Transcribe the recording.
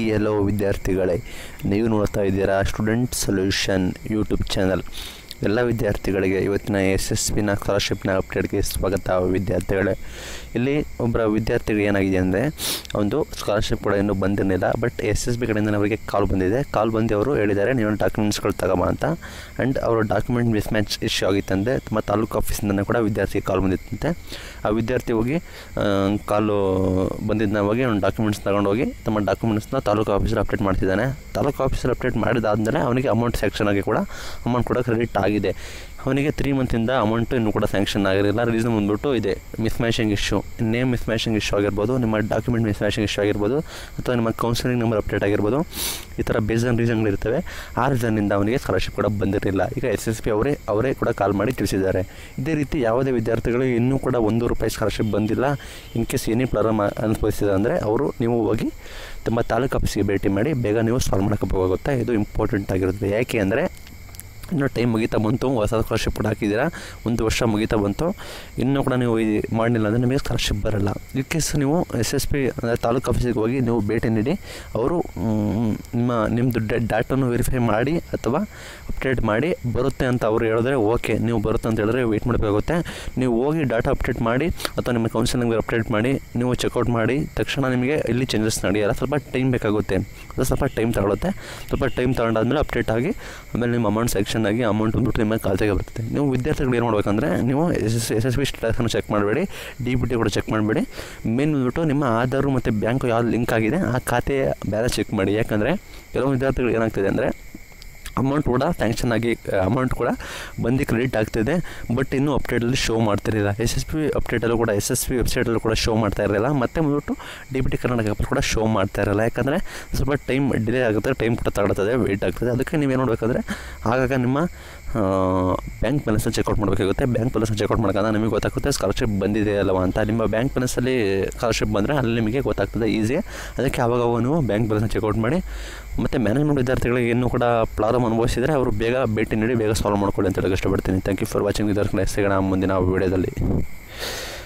ಎಲ್ಲೋ ವಿದ್ಯಾರ್ಥಿಗಳೇ ನೀವು ನೋಡ್ತಾ ಇದ್ದೀರಾ ಸ್ಟೂಡೆಂಟ್ ಸೊಲ್ಯೂಷನ್ ಯೂಟ್ಯೂಬ್ ಚಾನಲ್ ಎಲ್ಲ ವಿದ್ಯಾರ್ಥಿಗಳಿಗೆ ಇವತ್ತಿನ ಎಸ್ ಎಸ್ ಪಿನ ಸ್ಕಾಲರ್ಶಿಪ್ನ ಅಪ್ಡೇಟ್ಗೆ ಸ್ವಾಗತ ವಿದ್ಯಾರ್ಥಿಗಳೇ ಇಲ್ಲಿ ಒಬ್ಬರ ವಿದ್ಯಾರ್ಥಿಗಳು ಏನಾಗಿದೆ ಅಂದರೆ ಒಂದು ಸ್ಕಾಲರ್ಶಿಪ್ ಕೂಡ ಇನ್ನೂ ಬಂದಿರಲಿಲ್ಲ ಬಟ್ ಎಸ್ ಎಸ್ ಬಿ ಕಡೆಯಿಂದ ಅವರಿಗೆ ಕಾಲ್ ಬಂದಿದೆ ಕಾಲ್ ಬಂದು ಅವರು ಹೇಳಿದ್ದಾರೆ ನೀವು ಡಾಕ್ಯುಮೆಂಟ್ಸ್ಗಳು ತಗೊಂಬ ಅಂತ ಆ್ಯಂಡ್ ಅವರು ಡಾಕ್ಯುಮೆಂಟ್ ಮಿಸ್ ಮ್ಯಾಚ್ ಇಶ್ಯೂ ಆಗಿತ್ತಂತೆ ಮತ್ತು ತಾಲೂಕು ಆಫೀಸಿಂದ ಕೂಡ ವಿದ್ಯಾರ್ಥಿಗೆ ಕಾಲ್ ಬಂದಿತ್ತಂತೆ ಆ ವಿದ್ಯಾರ್ಥಿ ಹೋಗಿ ಆ, ಕಾಲು ಬಂದಿದ್ದನ್ನ ಹೋಗಿ ಅವ್ನು ಡಾಕ್ಯುಮೆಂಟ್ಸ್ ತಗೊಂಡೋಗಿ ತಮ್ಮ ಡಾಕ್ಯುಮೆಂಟ್ಸ್ನ ತಾಲೂಕು ಆಫೀಸಲ್ಲಿ ಅಪ್ಡೇಟ್ ಮಾಡ್ತಿದ್ದಾನೆ ತಾಲೂಕು ಆಫೀಸಲ್ಲಿ ಅಪ್ಡೇಟ್ ಮಾಡಿದಾದ್ಮೇಲೆ ಅವನಿಗೆ ಅಮೌಂಟ್ ಸ್ಯಾಂಕ್ಷನ್ ಆಗಿ ಕೂಡ ಅಮೌಂಟ್ ಕೂಡ ಕ್ರೆಡಿಟ್ ಆಗಿದೆ ಅವನಿಗೆ ತ್ರೀ ಮಂತಿಂದ ಅಮೌಂಟು ಇನ್ನೂ ಕೂಡ ಸ್ಯಾಂಕ್ಷನ್ ಆಗಿರಲಿಲ್ಲ ರೀಸನ್ ಬಂದ್ಬಿಟ್ಟು ಇದೆ mismatching issue name mismatching issue ಆಗಿರ್ಬೋದು ನಿಮ್ಮ ಡಾಕ್ಯುಮೆಂಟ್ ಮಿಸ್ ಮ್ಯಾಚಿಂಗ್ ಇಶ್ಯೂ ಆಗಿರ್ಬೋದು ಅಥವಾ ನಿಮ್ಮ ಕೌನ್ಸಿಲಿಂಗ್ ನಂಬರ್ ಅಪ್ಡೇಟ್ ಆಗಿರ್ಬೋದು ಈ ಥರ ಬೇಸನ್ ರೀಸನ್ಗಳಿರ್ತವೆ ಆ ರೀಸನ್ನಿಂದ ಅವನಿಗೆ ಸ್ಕಾಲರ್ಶಿಪ್ ಕೂಡ ಬಂದಿರಲಿಲ್ಲ ಈಗ ಎಸ್ ಎಸ್ ಪಿ ಅವರೇ ಅವರೇ ಕೂಡ ಕಾಲ್ ಮಾಡಿ ತಿಳಿಸಿದ್ದಾರೆ ಇದೇ ರೀತಿ ಯಾವುದೇ ವಿದ್ಯಾರ್ಥಿಗಳಿಗೆ ಇನ್ನೂ ಕೂಡ ಒಂದು ರೂಪಾಯಿ ಸ್ಕಾಲರ್ಶಿಪ್ ಬಂದಿಲ್ಲ ಇನ್ ಕೇಸ್ ಏನೇ ಪ್ರಾಬ್ಲಮ್ ಅನುಭವಿಸಿದೆ ಅಂದರೆ ಅವರು ನೀವು ಹೋಗಿ ತುಂಬ ತಾಲೂಕು ಆಫೀಸಿಗೆ ಭೇಟಿ ಮಾಡಿ ಬೇಗ ನೀವು ಸಾಲ್ವ್ ಮಾಡೋಕ್ಕೋಗುತ್ತೆ ಇದು ಇಂಪಾರ್ಟೆಂಟ್ ಆಗಿರುತ್ತೆ ಯಾಕೆ ಅಂದರೆ ಇನ್ನೂ ಟೈಮ್ ಮುಗೀತಾ ಬಂತು ಹೊಸ ಸ್ಕಾಲರ್ಶಿಪ್ ಕೂಡ ಹಾಕಿದ್ದೀರಾ ಒಂದು ವರ್ಷ ಮುಗೀತಾ ಬಂತು ಇನ್ನೂ ಕೂಡ ನೀವು ಇದು ಮಾಡಲಿಲ್ಲ ಅಂದರೆ ನಿಮಗೆ ಸ್ಕಾಲರ್ಶಿಪ್ ಬರಲ್ಲ ಈ ಕೇಸ್ ನೀವು ಎಸ್ ಎಸ್ ಪಿ ಅಂದರೆ ತಾಲೂಕು ಆಫೀಸಿಗೆ ಹೋಗಿ ನೀವು ಭೇಟಿ ನೀಡಿ ಅವರು ಮ್, ನಿಮ್ಮ ನಿಮ್ಮದು ಡಾಟನ್ನು ವೆರಿಫೈ ಮಾಡಿ ಅಥವಾ ಅಪ್ಡೇಟ್ ಮಾಡಿ ಬರುತ್ತೆ ಅಂತ ಅವರು ಹೇಳಿದ್ರೆ ಓಕೆ ನೀವು ಬರುತ್ತೆ ಅಂತ ಹೇಳಿದ್ರೆ ವೆಯ್ಟ್ ಮಾಡಬೇಕಾಗುತ್ತೆ ನೀವು ಹೋಗಿ ಡಾಟಾ ಅಪ್ಡೇಟ್ ಮಾಡಿ ಅಥವಾ ನಿಮ್ಮ ಕೌನ್ಸಿಲಿಂಗ್ ಅಪ್ಡೇಟ್ ಮಾಡಿ ನೀವು ಚೆಕ್ಔಟ್ ಮಾಡಿ ತಕ್ಷಣ ನಿಮಗೆ ಇಲ್ಲಿ ಚೇಂಜಸ್ ನಡೆಯಲ್ಲ ಸ್ವಲ್ಪ ಟೈಮ್ ಬೇಕಾಗುತ್ತೆ ಅದು ಸ್ವಲ್ಪ ಟೈಮ್ ತಗೊಳುತ್ತೆ ಸ್ವಲ್ಪ ಟೈಮ್ ತಗೊಂಡಾದ್ಮೇಲೆ ಅಪ್ಡೇಟ್ ಆಗಿ ಆಮೇಲೆ ನಿಮ್ಮ ಅಮೌಂಟ್ ಸೆಕ್ಷನ್ ಆಗಿ ಅಮೌಂಟ್ ಬಂದ್ಬಿಟ್ಟು ನಿಮ್ಮ ಖಾತೆಗೆ ಬರುತ್ತೆ ನೀವು ವಿದ್ಯಾರ್ಥಿಗಳು ಏನು ಮಾಡ್ಬೇಕಂದ್ರೆ ನೀವು S S S S B ಸ್ಟೇಟಸನ್ನು ಚೆಕ್ ಮಾಡಬೇಡಿ ಡಿ ಬಿ ಟಿ ಕೂಡ ಚೆಕ್ ಮಾಡಬೇಡಿ ಮೇನ್ ಬಂದ್ಬಿಟ್ಟು ನಿಮ್ಮ ಆಧಾರು ಮತ್ತು ಬ್ಯಾಂಕು ಯಾವ್ದು ಲಿಂಕ್ ಆಗಿದೆ ಆ ಖಾತೆ ಬ್ಯಾಲೆನ್ಸ್ ಚೆಕ್ ಮಾಡಿ ಯಾಕಂದರೆ ಕೆಲವು ವಿದ್ಯಾರ್ಥಿಗಳು ಏನಾಗ್ತಿದೆ ಅಂದರೆ ಅಮೌಂಟ್ ಕೂಡ ಸ್ಯಾಂಕ್ಷನ್ ಆಗಿ ಅಮೌಂಟ್ ಕೂಡ ಬಂದು ಕ್ರೆಡಿಟ್ ಆಗ್ತಿದೆ ಬಟ್ ಇನ್ನೂ ಅಪ್ಡೇಟಲ್ಲಿ ಶೋ ಮಾಡ್ತಿರಲಿಲ್ಲ ಎಸ್ ಎಸ್ ಪಿ ಅಪ್ಡೇಟಲ್ಲೂ ಕೂಡ ಎಸ್ ಎಸ್ ಪಿ ವೆಬ್ಸೈಟಲ್ಲೂ ಕೂಡ ಶೋ ಮಾಡ್ತಾ ಇರಲಿಲ್ಲ ಮತ್ತೆ ಬಂದ್ಬಿಟ್ಟು ಡಿ ಬಿ ಟಿ ಕರ್ನಾಟಕ ಆ್ಯಪಲ್ಲಿ ಕೂಡ ಶೋ ಮಾಡ್ತಾ ಇರಲ್ಲ ಯಾಕಂದರೆ ಸ್ವಲ್ಪ ಟೈಮ್ ಡಿಲೇ ಆಗುತ್ತೆ ಟೈಮ್ ಕೂಡ ತಗೊಳ್ತದೆ ವೆಯ್ಟ್ ಆಗ್ತದೆ ಅದಕ್ಕೆ ನೀವೇನು ಮಾಡಬೇಕಂದ್ರೆ ಆಗಾಗ ನಿಮ್ಮ ಬ್ಯಾಂಕ್ ಬ್ಯಾಲೆನ್ಸ್ನ ಚೆಕ್ಔಟ್ ಮಾಡಬೇಕಾಗುತ್ತೆ ಬ್ಯಾಂಕ್ ಬ್ಯಾಲೆನ್ಸ್ನ ಚೆಕ್ಔಟ್ ಮಾಡೋಕ್ಕಾಗ ನಿಮಗೆ ಗೊತ್ತಾಗುತ್ತೆ ಸ್ಕಾಲರ್ಶಿಪ್ ಬಂದಿದೆ ಅಲ್ಲವಾ ಅಂತ ನಿಮ್ಮ ಬ್ಯಾಂಕ್ ಬ್ಯಾಲೆನ್ಸಲ್ಲಿ ಸ್ಕಾಲರ್ಶಿಪ್ ಬಂದರೆ ಅಲ್ಲಿ ನಿಮಗೆ ಗೊತ್ತಾಗ್ತದೆ ಈಸಿ ಅದಕ್ಕೆ ಆವಾಗ ಅವಾಗ ನೀವು ಬ್ಯಾಂಕ್ ಬ್ಯಾಲೆನ್ಸ್ನ ಚೆಕ್ಔಟ್ ಮಾಡಿ ಮತ್ತು ಮ್ಯಾನೇಜ್ಮೆಂಟ್ ವಿದ್ಯಾರ್ಥಿಗಳಿಗೆ ಇನ್ನೂ ಕೂಡ ಪ್ರಾಬ್ಲಮ್ ಅನುಭವಿಸಿದರೆ ಅವರು ಬೇಗ ಭೇಟಿ ನೀಡಿ ಬೇಗ ಸಾಲ್ವ್ ಮಾಡ್ಕೊಳ್ಳಿ ಅಂತ ಹೇಳಕ್ಕೆ ಇಷ್ಟಪಡ್ತೀನಿ ಥ್ಯಾಂಕ್ ಯು ಫಾರ್ ವಾಚಿಂಗ್ ವಿದ್ಯಾರ್ಥಿಗಳ ಸಿಗೋಣ ಮುಂದಿನ ವೀಡಿಯೋದಲ್ಲಿ